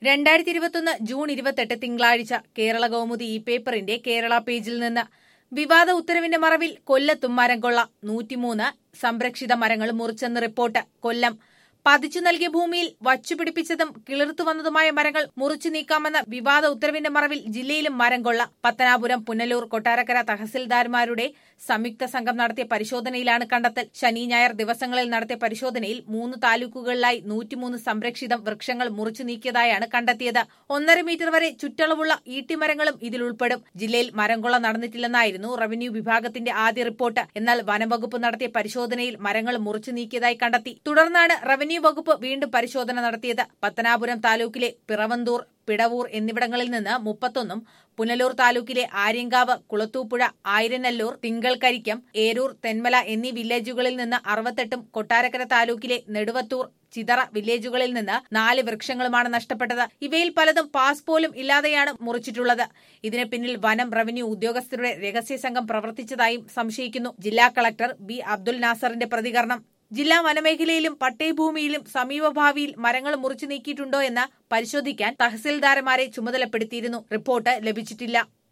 രണ്ടായിരത്തി ഇരുപത്തൊന്ന് ജൂൺ ഇരുപത്തെട്ട് തിങ്കളാഴ്ച കേരള കൗമുദി ഈ പേപ്പറിന്റെ കേരള പേജിൽ നിന്ന് വിവാദ ഉത്തരവിന്റെ മറവിൽ കൊല്ലത്തും മരം കൊള്ള നൂറ്റിമൂന്ന് സംരക്ഷിത മരങ്ങൾ മുറിച്ചെന്ന് റിപ്പോർട്ട് കൊല്ലം പതിച്ചു നൽകിയ ഭൂമിയിൽ വച്ചുപിടിപ്പിച്ചതും കിളിർത്തു വന്നതുമായ മരങ്ങൾ മുറിച്ചു നീക്കാമെന്ന വിവാദ ഉത്തരവിന്റെ മറവിൽ ജില്ലയിലും മരം കൊള്ള പത്തനാപുരം പുനലൂർ കൊട്ടാരക്കര തഹസിൽദാർമാരുടെ സംയുക്ത സംഘം നടത്തിയ പരിശോധനയിലാണ് കണ്ടെത്തൽ ശനി ഞായർ ദിവസങ്ങളിൽ നടത്തിയ പരിശോധനയിൽ മൂന്ന് താലൂക്കുകളിലായി നൂറ്റിമൂന്ന് സംരക്ഷിതം വൃക്ഷങ്ങൾ മുറിച്ചു നീക്കിയതായാണ് കണ്ടെത്തിയത് ഒന്നര മീറ്റർ വരെ ചുറ്റളവുള്ള ഈട്ടിമരങ്ങളും ഇതിൽ ഉൾപ്പെടും ജില്ലയിൽ മരംകൊള്ള നടന്നിട്ടില്ലെന്നായിരുന്നു റവന്യൂ വിഭാഗത്തിന്റെ ആദ്യ റിപ്പോർട്ട് എന്നാൽ വനംവകുപ്പ് നടത്തിയ പരിശോധനയിൽ മരങ്ങൾ മുറിച്ചു നീക്കിയതായി കണ്ടെത്തി തുടർന്നാണ് റവന്യൂ വകുപ്പ് വീണ്ടും പരിശോധന നടത്തിയത് പത്തനാപുരം താലൂക്കിലെ പിറവന്തൂർ പിടവൂർ എന്നിവിടങ്ങളിൽ നിന്ന് മുപ്പത്തൊന്നും പുനലൂർ താലൂക്കിലെ ആര്യങ്കാവ് കുളത്തൂപ്പുഴ ആയിരനല്ലൂർ തിങ്കൾക്കരിക്കം ഏരൂർ തെന്മല എന്നീ വില്ലേജുകളിൽ നിന്ന് അറുപത്തെട്ടും കൊട്ടാരക്കര താലൂക്കിലെ നെടുവത്തൂർ ചിതറ വില്ലേജുകളിൽ നിന്ന് നാല് വൃക്ഷങ്ങളുമാണ് നഷ്ടപ്പെട്ടത് ഇവയിൽ പലതും പാസ് പോലും ഇല്ലാതെയാണ് മുറിച്ചിട്ടുള്ളത് ഇതിന് പിന്നിൽ വനം റവന്യൂ ഉദ്യോഗസ്ഥരുടെ രഹസ്യ സംഘം പ്രവർത്തിച്ചതായും സംശയിക്കുന്നു ജില്ലാ കളക്ടർ ബി അബ്ദുൽ നാസറിന്റെ പ്രതികരണം ജില്ലാ വനമേഖലയിലും പട്ടയഭൂമിയിലും സമീപഭാവിയിൽ മരങ്ങൾ മുറിച്ചു നീക്കിയിട്ടുണ്ടോ എന്ന് പരിശോധിക്കാൻ തഹസിൽദാർമാരെ ചുമതലപ്പെടുത്തിയിരുന്നു റിപ്പോർട്ട് ലഭിച്ചിട്ടില്ല